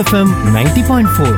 FM ninety point four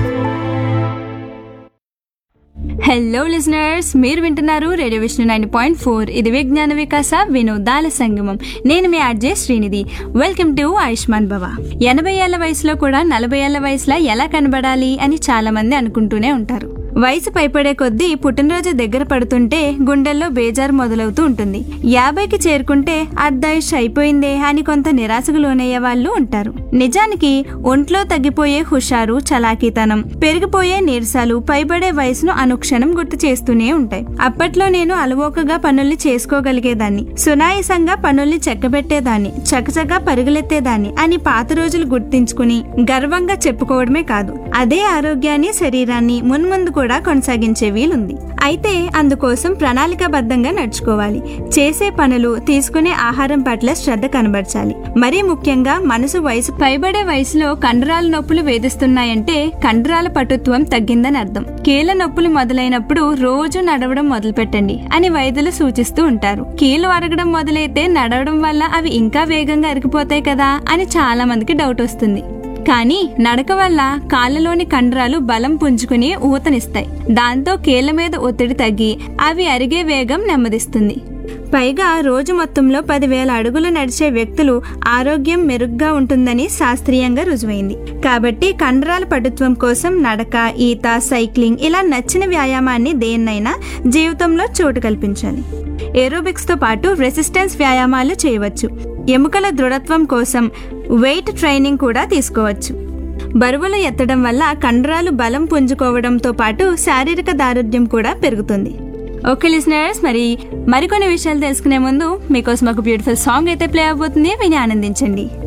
hello listeners మీరు వింటున్నారు radio Vishnu nine point four ఇది విజ్ఞాన వికాస వినోదాల సంగమం నేను మీ RJ Srinidhi welcome to Ayushman Bhava ఎనభై ఏళ్ల వయసులో కూడా నలభై ఏళ్ల వయసులో ఎలా కనబడాలి అని చాలా మంది అనుకుంటూనే ఉంటారు వయసు పైపడే కొద్దీ పుట్టినరోజు దగ్గర పడుతుంటే గుండెల్లో బేజారు మొదలవుతూ ఉంటుంది యాభైకి చేరుకుంటే అర్ధాయుష్ అయిపోయిందే అని కొంత నిరాశకు లోనయ్యే వాళ్ళు ఉంటారు నిజానికి ఒంట్లో తగ్గిపోయే హుషారు చలాకీతనం పెరిగిపోయే నీరసాలు పైబడే వయసును అనుక్షణం గుర్తు చేస్తూనే ఉంటాయి అప్పట్లో నేను అలవోకగా పనుల్ని చేసుకోగలిగేదాన్ని సునాయసంగా పనుల్ని చెక్కబెట్టేదాన్ని చకచకా పరుగులెత్తేదాన్ని అని పాత రోజులు గుర్తించుకుని గర్వంగా చెప్పుకోవడమే కాదు అదే ఆరోగ్యాన్ని శరీరాన్ని మున్ముందు కూడా కొనసాగించే వీలుంది అయితే అందుకోసం ప్రణాళికాబద్ధంగా నడుచుకోవాలి చేసే పనులు తీసుకునే ఆహారం పట్ల శ్రద్ధ కనబరచాలి మరీ ముఖ్యంగా మనసు వయసు పైబడే వయసులో కండరాల నొప్పులు వేధిస్తున్నాయంటే కండరాల పటుత్వం తగ్గిందని అర్థం కీళ్ళ నొప్పులు మొదలైనప్పుడు రోజు నడవడం మొదలుపెట్టండి అని వైద్యులు సూచిస్తూ ఉంటారు కీళ్ళు అరగడం మొదలైతే నడవడం వల్ల అవి ఇంకా వేగంగా అరిగిపోతాయి కదా అని చాలా మందికి డౌట్ వస్తుంది కానీ నడక వల్ల కాళ్ళలోని కండరాలు బలం పుంజుకుని ఊతనిస్తాయి దాంతో కీళ్ల మీద ఒత్తిడి తగ్గి అవి అరిగే వేగం నెమ్మదిస్తుంది పైగా రోజు మొత్తంలో పదివేల అడుగులు నడిచే వ్యక్తులు ఆరోగ్యం మెరుగ్గా ఉంటుందని శాస్త్రీయంగా రుజువైంది కాబట్టి కండరాల పటుత్వం కోసం నడక ఈత సైక్లింగ్ ఇలా నచ్చిన వ్యాయామాన్ని దేన్నైనా జీవితంలో చోటు కల్పించాలి ఏరోబిక్స్ తో పాటు రెసిస్టెన్స్ వ్యాయామాలు చేయవచ్చు ఎముకల దృఢత్వం కోసం వెయిట్ ట్రైనింగ్ కూడా తీసుకోవచ్చు బరువులు ఎత్తడం వల్ల కండరాలు బలం పుంజుకోవడంతో పాటు శారీరక దారుఢ్యం కూడా పెరుగుతుంది ఓకే లిసనర్స్ మరి మరికొన్ని విషయాలు తెలుసుకునే ముందు మీకోసం ఒక బ్యూటిఫుల్ సాంగ్ అయితే ప్లే అవబోతుంది విని ఆనందించండి